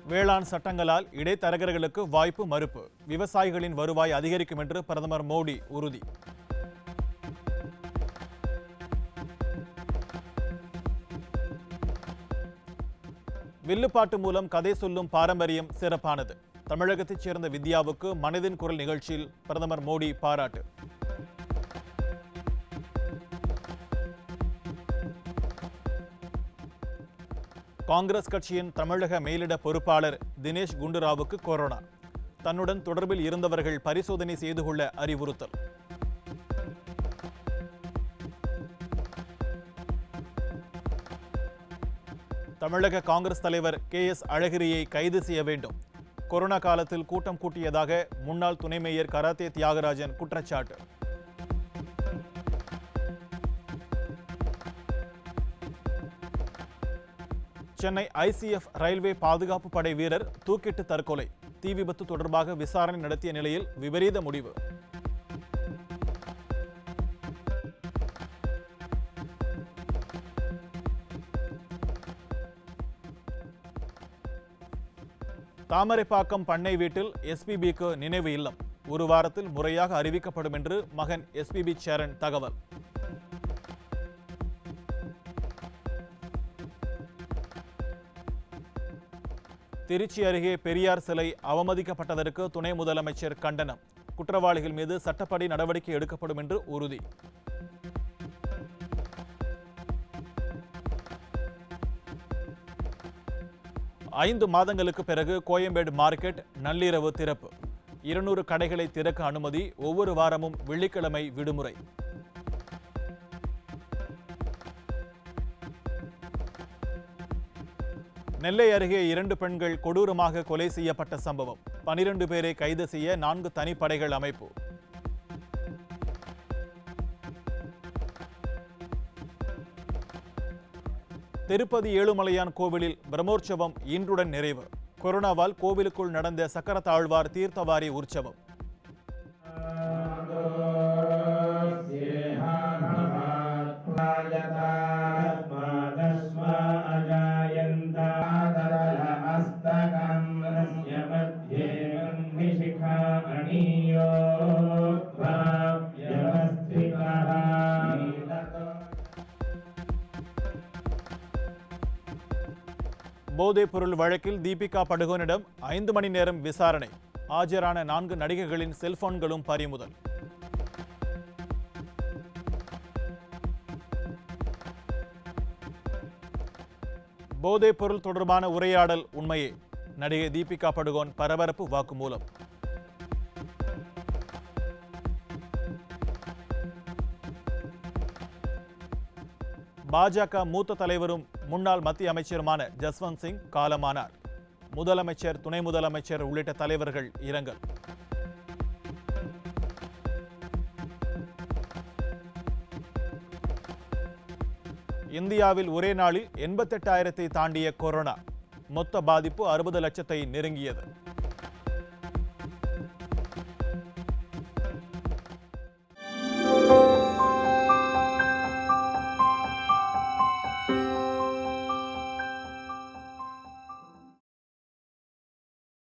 வேளாண் சட்டங்களால் இடைத்தரகர்களுக்கு வாய்ப்பு மறுப்பு விவசாயிகளின் வருவாய் அதிகரிக்கும் என்று பிரதமர் மோடி உறுதி வில்லுப்பாட்டு மூலம் கதை சொல்லும் பாரம்பரியம் சிறப்பானது தமிழகத்தைச் சேர்ந்த வித்யாவுக்கு மனதின் குரல் நிகழ்ச்சியில் பிரதமர் மோடி பாராட்டு காங்கிரஸ் கட்சியின் தமிழக மேலிட பொறுப்பாளர் தினேஷ் குண்டுராவுக்கு கொரோனா தன்னுடன் தொடர்பில் இருந்தவர்கள் பரிசோதனை செய்து கொள்ள அறிவுறுத்தல் தமிழக காங்கிரஸ் தலைவர் கே எஸ் அழகிரியை கைது செய்ய வேண்டும் கொரோனா காலத்தில் கூட்டம் கூட்டியதாக முன்னாள் துணை மேயர் கராத்தே தியாகராஜன் குற்றச்சாட்டு சென்னை ஐசிஎஃப் ரயில்வே பாதுகாப்பு படை வீரர் தூக்கிட்டு தற்கொலை தீ விபத்து தொடர்பாக விசாரணை நடத்திய நிலையில் விபரீத முடிவு தாமரைப்பாக்கம் பண்ணை வீட்டில் எஸ்பிபிக்கு நினைவு இல்லம் ஒரு வாரத்தில் முறையாக அறிவிக்கப்படும் என்று மகன் எஸ்பிபி சேரன் தகவல் திருச்சி அருகே பெரியார் சிலை அவமதிக்கப்பட்டதற்கு துணை முதலமைச்சர் கண்டனம் குற்றவாளிகள் மீது சட்டப்படி நடவடிக்கை எடுக்கப்படும் என்று உறுதி ஐந்து மாதங்களுக்கு பிறகு கோயம்பேடு மார்க்கெட் நள்ளிரவு திறப்பு இருநூறு கடைகளை திறக்க அனுமதி ஒவ்வொரு வாரமும் வெள்ளிக்கிழமை விடுமுறை நெல்லை அருகே இரண்டு பெண்கள் கொடூரமாக கொலை செய்யப்பட்ட சம்பவம் பனிரெண்டு பேரை கைது செய்ய நான்கு தனிப்படைகள் அமைப்பு திருப்பதி ஏழுமலையான் கோவிலில் பிரம்மோற்சவம் இன்றுடன் நிறைவு கொரோனாவால் கோவிலுக்குள் நடந்த சக்கரத்தாழ்வார் தீர்த்தவாரி உற்சவம் போதைப் பொருள் வழக்கில் தீபிகா படுகோனிடம் ஐந்து மணி நேரம் விசாரணை ஆஜரான நான்கு நடிகைகளின் செல்போன்களும் பறிமுதல் போதைப் பொருள் தொடர்பான உரையாடல் உண்மையே நடிகை தீபிகா படுகோன் பரபரப்பு வாக்குமூலம் பாஜக மூத்த தலைவரும் முன்னாள் மத்திய அமைச்சருமான ஜஸ்வந்த் சிங் காலமானார் முதலமைச்சர் துணை முதலமைச்சர் உள்ளிட்ட தலைவர்கள் இரங்கல் இந்தியாவில் ஒரே நாளில் எண்பத்தெட்டாயிரத்தை தாண்டிய கொரோனா மொத்த பாதிப்பு அறுபது லட்சத்தை நெருங்கியது